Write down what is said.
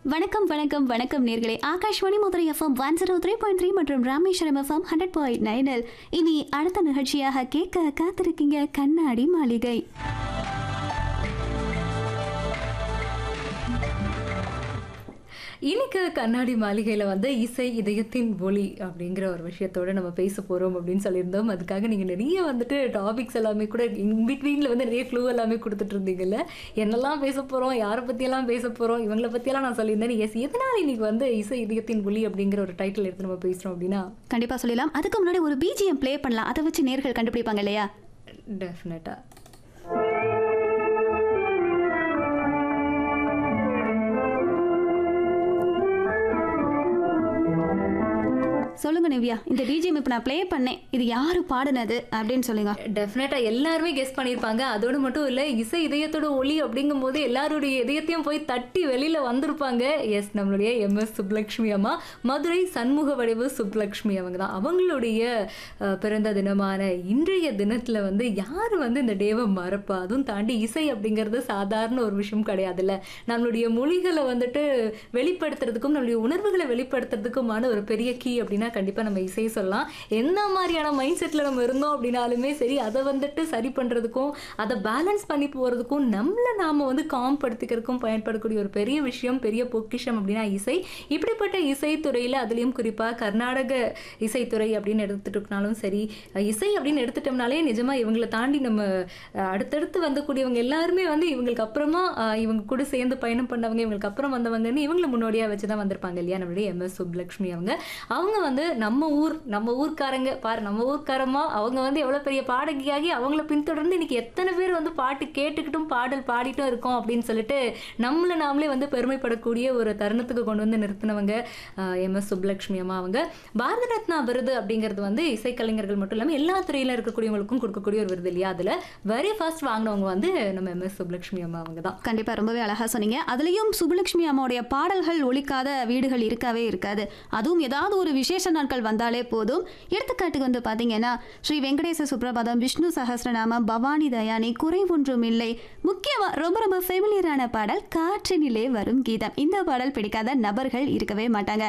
வணக்கம் வணக்கம் வணக்கம் நேர்களே Akashvani Madurai FM one zero three point three மற்றும் ராமேஸ்வரம் எஃப்எம் ஹண்ட்ரட் பாயிண்ட் நைனில் இனி அடுத்த நிகழ்ச்சியாக கேட்க காத்திருக்கீங்க கண்ணாடி மாளிகை இன்னைக்கு கண்ணாடி மாளிகையில் வந்து இசை இதயத்தின் ஒளி அப்படிங்கிற ஒரு விஷயத்தோட நம்ம பேச போகிறோம் அப்படின்னு சொல்லியிருந்தோம் அதுக்காக நீங்கள் நிறைய வந்துட்டு டாபிக்ஸ் எல்லாமே கூட இன்பிட்வீனில் வந்து நிறைய க்ளூ எல்லாமே கொடுத்துட்டு இருந்தீங்கல்ல என்னெல்லாம் பேச போகிறோம் யாரை பற்றியெல்லாம் பேச போகிறோம் இவங்கள பற்றியெல்லாம் நான் சொல்லியிருந்தேன் எஸ் எதனால் இன்னைக்கு வந்து இசை இதயத்தின் ஒளி அப்படிங்கிற ஒரு டைட்டில் எடுத்து நம்ம பேசுகிறோம் அப்படின்னா கண்டிப்பாக சொல்லலாம் அதுக்கு முன்னாடி ஒரு பிஜிஎம் ப்ளே பண்ணலாம் அதை வச்சு நேர்கள் கண்டுபிடிப்பாங்க இல்லையா டெஃபினட்டாக சொல்லுங்க நிவ்யா இந்த பிஜிஎம் இப்போ நான் ப்ளே பண்ணேன் இது யாரு பாடுனது அப்படின்னு சொல்லுங்க டெஃபினட்டாக எல்லாருமே கெஸ் பண்ணியிருப்பாங்க அதோடு மட்டும் இல்லை இசை இதயத்தோட ஒளி அப்படிங்கும்போது எல்லாருடைய இதயத்தையும் போய் தட்டி வெளியில் வந்திருப்பாங்க எஸ் நம்மளுடைய எம்எஸ் சுப்லக்ஷ்மி அம்மா மதுரை சண்முக வடிவு சுப்லக்ஷ்மி அவங்க தான் அவங்களுடைய அஹ், பிறந்த தினமான இன்றைய தினத்தில் வந்து யார் வந்து இந்த டேவை மறப்பா அதுவும் தாண்டி இசை அப்படிங்கிறது சாதாரண ஒரு விஷயம் கிடையாதுல்ல நம்மளுடைய மொழிகளை வந்துட்டு வெளிப்படுத்துறதுக்கும் நம்மளுடைய உணர்வுகளை வெளிப்படுத்துறதுக்குமான ஒரு பெரிய கீ அப்படின்னா கண்டிப்பாக நம்ம இசை சொல்லலாம் எந்த மாதிரியான மைண்ட் செட்டில் நம்ம இருந்தோம் அப்படின்னாலுமே சரி அதை வந்துட்டு சரி பண்ணுறதுக்கும் அதை பேலன்ஸ் பண்ணி போகிறதுக்கும் நம்மளை நாம் வந்து காம் படுத்திக்கிறதுக்கும் பயன்படக்கூடிய ஒரு பெரிய விஷயம் பெரிய பொக்கிஷம் அப்படின்னா இசை இப்படிப்பட்ட இசைத்துறையில் அதுலேயும் குறிப்பாக கர்நாடக இசைத்துறை அப்படின்னு எடுத்துட்டோம்னாலும் சரி இசை அப்படின்னு எடுத்துட்டோம்னாலே நிஜமாக இவங்களை தாண்டி நம்ம அஹ், அடுத்தடுத்து வந்தக்கூடியவங்க எல்லாருமே வந்து இவங்களுக்கு அப்புறமா அஹ், இவங்க கூட சேர்ந்து பயணம் பண்ணவங்க இவங்களுக்கு அப்புறம் வந்தவங்கன்னு இவங்களை முன்னோடியாக வச்சு தான் வந்திருப்பாங்க இல்லையா நம்மளுடைய எம்எஸ் சுப்லக்ஷ்மி அவங்க அவங்க வந்து நம்ம ஊர் நம்ம ஊர்க்காரங்க பாரு நம்ம ஊர்க்காரமா அவங்க வந்து எவ்வளோ பெரிய பாடகியாகி அவங்கள பின்தொடர்ந்து இன்னைக்கு எத்தனை பேர் வந்து பாட்டு கேட்டுக்கிட்டும் பாடல் பாடிட்டும் இருக்கோம் அப்படின்னு சொல்லிட்டு நம்மளை நாமளே வந்து பெருமைப்படக்கூடிய ஒரு தருணத்துக்கு கொண்டு வந்து நிறுத்தினவங்க எம்எஸ் சுப்லக்ஷ்மி அம்மா அவங்க பாரத ரத்னா விருது அப்படிங்கிறது வந்து இசைக்கலைஞர்கள் மட்டும் இல்லாமல் எல்லா துறையில இருக்கக்கூடியவங்களுக்கும் கொடுக்கக்கூடிய ஒரு விருது இல்லையா அதில் வெரி ஃபர்ஸ்ட் வாங்கினவங்க வந்து நம்ம எம்எஸ் சுப்லக்ஷ்மி அம்மா அவங்க தான் கண்டிப்பாக ரொம்பவே அழகாக சொன்னீங்க அதுலேயும் சுப்புலட்சுமி அம்மாவுடைய பாடல்கள் ஒலிக்காத வீடுகள் இருக்கவே இருக்காது அதுவும் ஏதாவது ஒரு விசேஷ நாட்கள் வந்தாலே போதும் எடுத்துக்காட்டுக்கு வந்து பார்த்தீங்கன்னா ஸ்ரீ வெங்கடேச சுப்ரபாதம் விஷ்ணு சஹஸ்ரநாமம் பவானி தயானி குறை ஒன்றும் இல்லை முக்கியமாக ரொம்ப ரொம்ப ஃபெமிலியரான பாடல் காற்றினிலே வரும் கீதம் இந்த பாடல் பிடிக்காத நபர்கள் இருக்கவே மாட்டாங்க